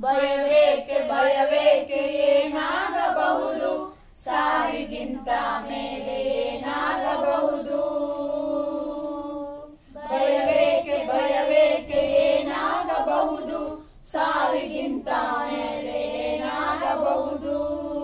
ಭಯವೇಕೆ ಭಯವೇಕೆ ಏನಾಗಬಹುದು ಸಾವಿಗಿಂತ ಮೇಲೆ ಏನಾಗಬಹುದು ಭಯವೇಕೆ ಭಯವೇಕೆ ಏನಾಗಬಹುದು ಸಾವಿಗಿಂತ ಮೇಲೆ ಏನಾಗಬಹುದು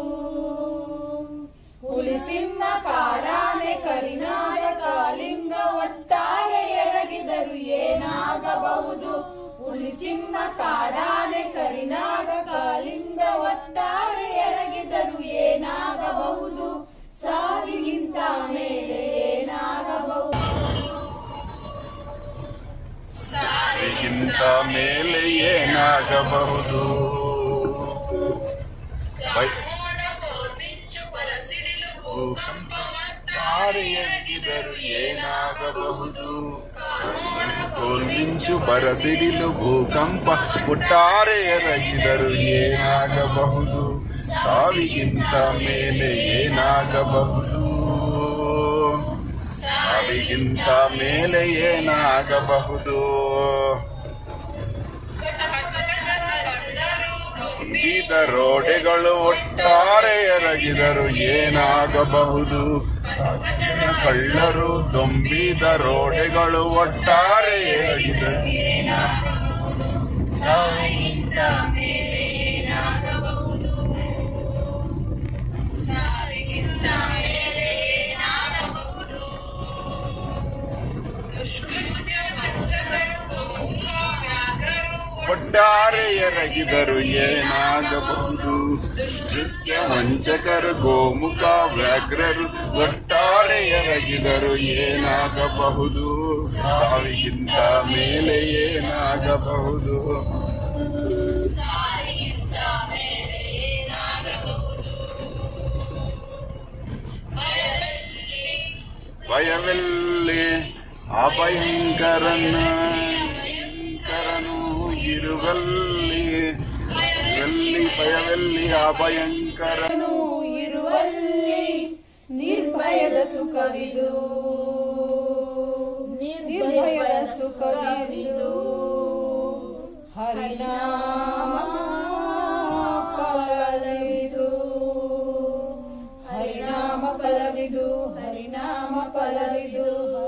ಹುಲಿ ಸಿಂಹ ಕಾಡಾನೆ ಕರಿನಾಡ ಕಾಲಿಂಗ ಒಟ್ಟಾರೆ ಎರಗಿದರು ಏನಾಗಬಹುದು ಹುಲಿ ಸಿಂಹ ಕಾಡಾನೆ ಕರಿನಾಡ ಕಾಲಿಂಗ ಒಟ್ಟಾರೆ ಎರಗಿದರು ಏನಾಗಬಹುದು ಸಾವಿಗಿಂತ ಮೇಲೆ ಏನಾಗಬಹುದು ಸಾವಿಗಿಂತ ಮೇಲೆ ಏನಾಗಬಹುದು ಭಯ- ಯಾರು ಎರಗಿದರು ಏನಾಗಬಹುದು ಕೋಲ್ಮಿಂಚು ಬರಸಿಡಿಲು ಭೂಕಂಪ ಒಟ್ಟಾರೆ ಎರಗಿದರು ಏನಾಗಬಹುದು ಸಾವಿಗಿಂತ ಮೇಲೆ ಏನಾಗಬಹುದು ಸಾವಿಗಿಂತ ಮೇಲೆ ಏನಾಗಬಹುದು ತುಂಬಿದ ರೋಡೆಗಳು ಒಟ್ಟಾರೆ ಎರಗಿದರು ಏನಾಗಬಹುದು ಕಳ್ಳರು ದೊಂಬಿದ ರೋಡೆಗಳು ಒಟ್ಟಾರೆ ಎರಗಿದರು ಒಟ್ಟಾರೆ ಎರಗಿದರು ಏನಾಗಬಹುದು ನೃತ್ಯ ವಂಚಕರು ಗೋಮುಖ ವ್ಯಾಘ್ರರು ಒಟ್ಟಾರೆ ಎರಗಿದರು ಏನಾಗಬಹುದು ಸಾವಿಗಿಂತ ಮೇಲೆ ಏನಾಗಬಹುದು ಭಯವೆಲ್ಲಿ ಅಭಯಂಕರನ ಭಯಂಕರನು ಇರುವಲ್ಲಿ ಎಲ್ಲಿ ಭಯವೆಲ್ಲಿ ಅಭಯಂಕರ ಕರನು ಇರುವಲ್ಲಿ ನಿರ್ಭಯದ ಸುಖವಿದು ನಿರ್ಭಯದ ಸುಖವಿದು ಹರಿನಾಮ ಫಲವಿದು ಹರಿನಾಮ ಫಲವಿದು ಹರಿನಾಮ ಫಲವಿದು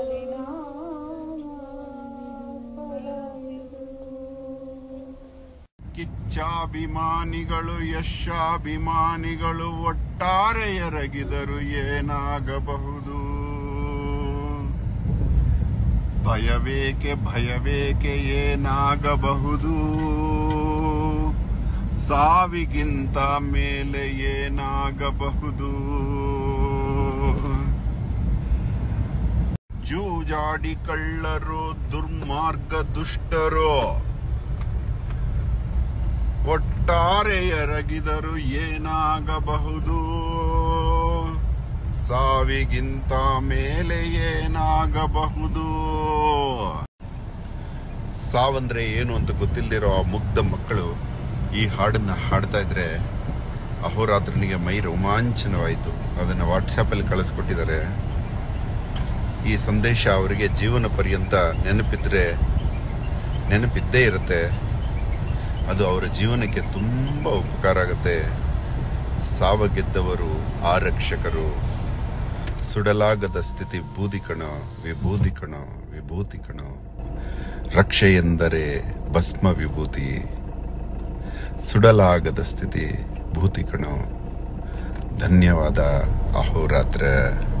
ಕಿಚ್ಚಾಭಿಮಾನಿಗಳು ಯಶಾಭಿಮಾನಿಗಳು ಒಟ್ಟಾರೆ ಎರಗಿದರು ಏನಾಗಬಹುದು ಭಯವೇಕೆ ಭಯವೇಕೆ ಏನಾಗಬಹುದು ಸಾವಿಗಿಂತ ಮೇಲೆ ಏನಾಗಬಹುದು ಜೂಜಾಡಿ ಕಳ್ಳರು ದುರ್ಮಾರ್ಗ ದುಷ್ಟರು ಒಟ್ಟಾರೆ ಎರಗಿದರು ಏನಾಗಬಹುದು ಸಾವಿಗಿಂತ ಮೇಲೆ ಏನಾಗಬಹುದು ಸಾವಂದ್ರೆ ಏನು ಅಂತ ಗೊತ್ತಿಲ್ದಿರೋ ಆ ಮುಗ್ಧ ಮಕ್ಕಳು ಈ ಹಾಡನ್ನ ಹಾಡ್ತಾ ಇದ್ರೆ ಅಹೋರಾತ್ರನಿಗೆ ಮೈ ರೋಮಾಂಚನವಾಯಿತು ಅದನ್ನು ವಾಟ್ಸಪ್ಪಲ್ಲಿ ಕಳಿಸ್ಕೊಟ್ಟಿದ್ದಾರೆ ಈ ಸಂದೇಶ ಅವರಿಗೆ ಜೀವನ ಪರ್ಯಂತ ನೆನಪಿದ್ರೆ ನೆನಪಿದ್ದೇ ಇರುತ್ತೆ ಅದು ಅವರ ಜೀವನಕ್ಕೆ ತುಂಬ ಉಪಕಾರ ಆಗುತ್ತೆ ಸಾವ ಗೆದ್ದವರು ಆರಕ್ಷಕರು ಸುಡಲಾಗದ ಸ್ಥಿತಿ ಬೂದಿ ಕಣ ವಿಭೂತಿ ಕಣ ವಿಭೂತಿ ಕಣ ರಕ್ಷೆ ಎಂದರೆ ಭಸ್ಮ ವಿಭೂತಿ ಸುಡಲಾಗದ ಸ್ಥಿತಿ ಭೂತಿ ಕಣ ಧನ್ಯವಾದ ಅಹೋರಾತ್ರ